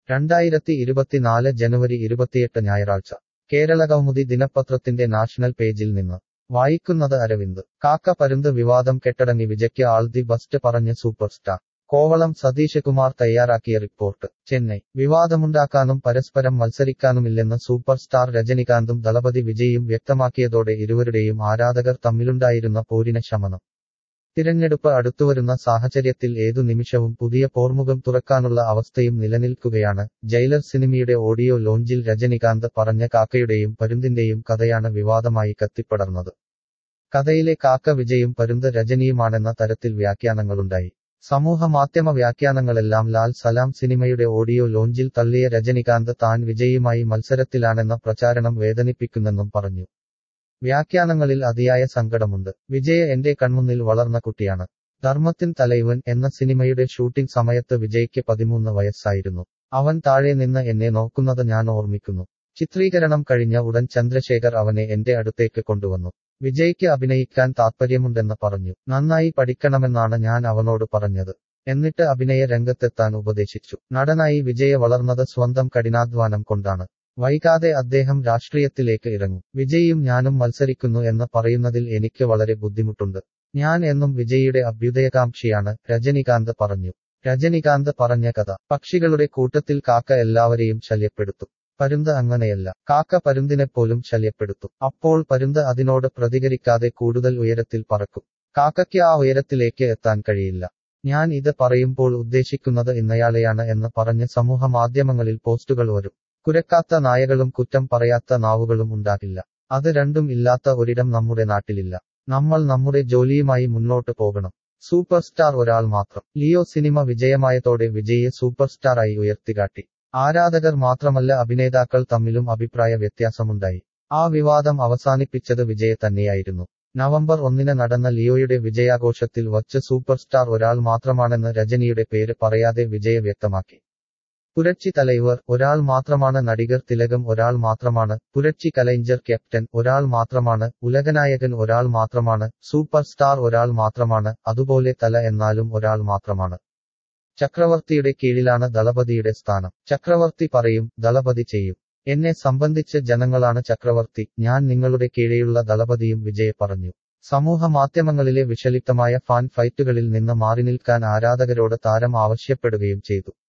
രണ്ടായിരത്തി ഇരുപത്തിനാല് ജനുവരി ഇരുപത്തിയെട്ട് ഞായറാഴ്ച കേരള കൗമുദി ദിനപത്രത്തിന്റെ നാഷണൽ പേജിൽ നിന്ന് വായിക്കുന്നത് അരവിന്ദ് കാക്ക പരുന്ത് വിവാദം കെട്ടടങ്ങി വിജയ്ക്ക് ആൾ ദി ബസ്റ്റ് പറഞ്ഞ് സൂപ്പർ സ്റ്റാർ കോവളം സതീഷ് കുമാർ തയ്യാറാക്കിയ റിപ്പോർട്ട് ചെന്നൈ വിവാദമുണ്ടാക്കാനും പരസ്പരം മത്സരിക്കാനുമില്ലെന്ന് സൂപ്പർ സ്റ്റാർ രജനികാന്തും ദളപതി വിജയും വ്യക്തമാക്കിയതോടെ ഇരുവരുടെയും ആരാധകർ തമ്മിലുണ്ടായിരുന്ന പോരിന് ശമനം തിരഞ്ഞെടുപ്പ് അടുത്തുവരുന്ന സാഹചര്യത്തിൽ ഏതു നിമിഷവും പുതിയ പോർമുഖം തുറക്കാനുള്ള അവസ്ഥയും നിലനിൽക്കുകയാണ് ജയിലർ സിനിമയുടെ ഓഡിയോ ലോഞ്ചിൽ രജനികാന്ത് പറഞ്ഞ കാക്കയുടെയും പരുന്തിന്റെയും കഥയാണ് വിവാദമായി കത്തിപ്പടർന്നത് കഥയിലെ കാക്ക വിജയും പരുന്ത് രജനിയുമാണെന്ന തരത്തിൽ വ്യാഖ്യാനങ്ങളുണ്ടായി സമൂഹ മാധ്യമ വ്യാഖ്യാനങ്ങളെല്ലാം ലാൽ സലാം സിനിമയുടെ ഓഡിയോ ലോഞ്ചിൽ തള്ളിയ രജനികാന്ത് താൻ വിജയുമായി മത്സരത്തിലാണെന്ന പ്രചാരണം വേദനിപ്പിക്കുന്നെന്നും പറഞ്ഞു വ്യാഖ്യാനങ്ങളിൽ അതിയായ സങ്കടമുണ്ട് വിജയ എന്റെ കൺമുന്നിൽ വളർന്ന കുട്ടിയാണ് ധർമ്മത്തിൻ തലൈവൻ എന്ന സിനിമയുടെ ഷൂട്ടിംഗ് സമയത്ത് വിജയ്ക്ക് പതിമൂന്ന് വയസ്സായിരുന്നു അവൻ താഴെ നിന്ന് എന്നെ നോക്കുന്നത് ഞാൻ ഓർമ്മിക്കുന്നു ചിത്രീകരണം കഴിഞ്ഞ ഉടൻ ചന്ദ്രശേഖർ അവനെ എന്റെ അടുത്തേക്ക് കൊണ്ടുവന്നു വിജയ്ക്ക് അഭിനയിക്കാൻ താത്പര്യമുണ്ടെന്ന് പറഞ്ഞു നന്നായി പഠിക്കണമെന്നാണ് ഞാൻ അവനോട് പറഞ്ഞത് എന്നിട്ട് അഭിനയ രംഗത്തെത്താൻ ഉപദേശിച്ചു നടനായി വിജയ വളർന്നത് സ്വന്തം കഠിനാധ്വാനം കൊണ്ടാണ് വൈകാതെ അദ്ദേഹം രാഷ്ട്രീയത്തിലേക്ക് ഇറങ്ങും വിജയും ഞാനും മത്സരിക്കുന്നു എന്ന് പറയുന്നതിൽ എനിക്ക് വളരെ ബുദ്ധിമുട്ടുണ്ട് ഞാൻ എന്നും വിജയിയുടെ അഭ്യുദയകാംക്ഷിയാണ് രജനികാന്ത് പറഞ്ഞു രജനികാന്ത് പറഞ്ഞ കഥ പക്ഷികളുടെ കൂട്ടത്തിൽ കാക്ക എല്ലാവരെയും ശല്യപ്പെടുത്തും പരുന്ത് അങ്ങനെയല്ല കാക്ക പരുന്തിനെപ്പോലും ശല്യപ്പെടുത്തും അപ്പോൾ പരുന്ത് അതിനോട് പ്രതികരിക്കാതെ കൂടുതൽ ഉയരത്തിൽ പറക്കും കാക്കയ്ക്ക് ആ ഉയരത്തിലേക്ക് എത്താൻ കഴിയില്ല ഞാൻ ഇത് പറയുമ്പോൾ ഉദ്ദേശിക്കുന്നത് ഇന്നയാളെയാണ് എന്ന് പറഞ്ഞ് സമൂഹ മാധ്യമങ്ങളിൽ പോസ്റ്റുകൾ വരും കുരക്കാത്ത നായകളും കുറ്റം പറയാത്ത നാവുകളും ഉണ്ടാകില്ല അത് രണ്ടും ഇല്ലാത്ത ഒരിടം നമ്മുടെ നാട്ടിലില്ല നമ്മൾ നമ്മുടെ ജോലിയുമായി മുന്നോട്ട് പോകണം സൂപ്പർ സ്റ്റാർ ഒരാൾ മാത്രം ലിയോ സിനിമ വിജയമായതോടെ വിജയെ സൂപ്പർ സ്റ്റാറായി ഉയർത്തിക്കാട്ടി ആരാധകർ മാത്രമല്ല അഭിനേതാക്കൾ തമ്മിലും അഭിപ്രായ വ്യത്യാസമുണ്ടായി ആ വിവാദം അവസാനിപ്പിച്ചത് വിജയ തന്നെയായിരുന്നു നവംബർ ഒന്നിന് നടന്ന ലിയോയുടെ വിജയാഘോഷത്തിൽ വച്ച് സൂപ്പർ സ്റ്റാർ ഒരാൾ മാത്രമാണെന്ന് രജനിയുടെ പേര് പറയാതെ വിജയ വ്യക്തമാക്കി പുരട്ചി തലൈവർ ഒരാൾ മാത്രമാണ് നടികർ തിലകം ഒരാൾ മാത്രമാണ് പുരട്ചി കലൈഞ്ചർ ക്യാപ്റ്റൻ ഒരാൾ മാത്രമാണ് ഉലകനായകൻ ഒരാൾ മാത്രമാണ് സൂപ്പർ സ്റ്റാർ ഒരാൾ മാത്രമാണ് അതുപോലെ തല എന്നാലും ഒരാൾ മാത്രമാണ് ചക്രവർത്തിയുടെ കീഴിലാണ് ദളപതിയുടെ സ്ഥാനം ചക്രവർത്തി പറയും ദളപതി ചെയ്യും എന്നെ സംബന്ധിച്ച് ജനങ്ങളാണ് ചക്രവർത്തി ഞാൻ നിങ്ങളുടെ കീഴെയുള്ള ദളപതിയും വിജയ പറഞ്ഞു സമൂഹ മാധ്യമങ്ങളിലെ വിഷലിപ്തമായ ഫാൻ ഫൈറ്റുകളിൽ നിന്ന് മാറി നിൽക്കാൻ ആരാധകരോട് താരം ആവശ്യപ്പെടുകയും ചെയ്തു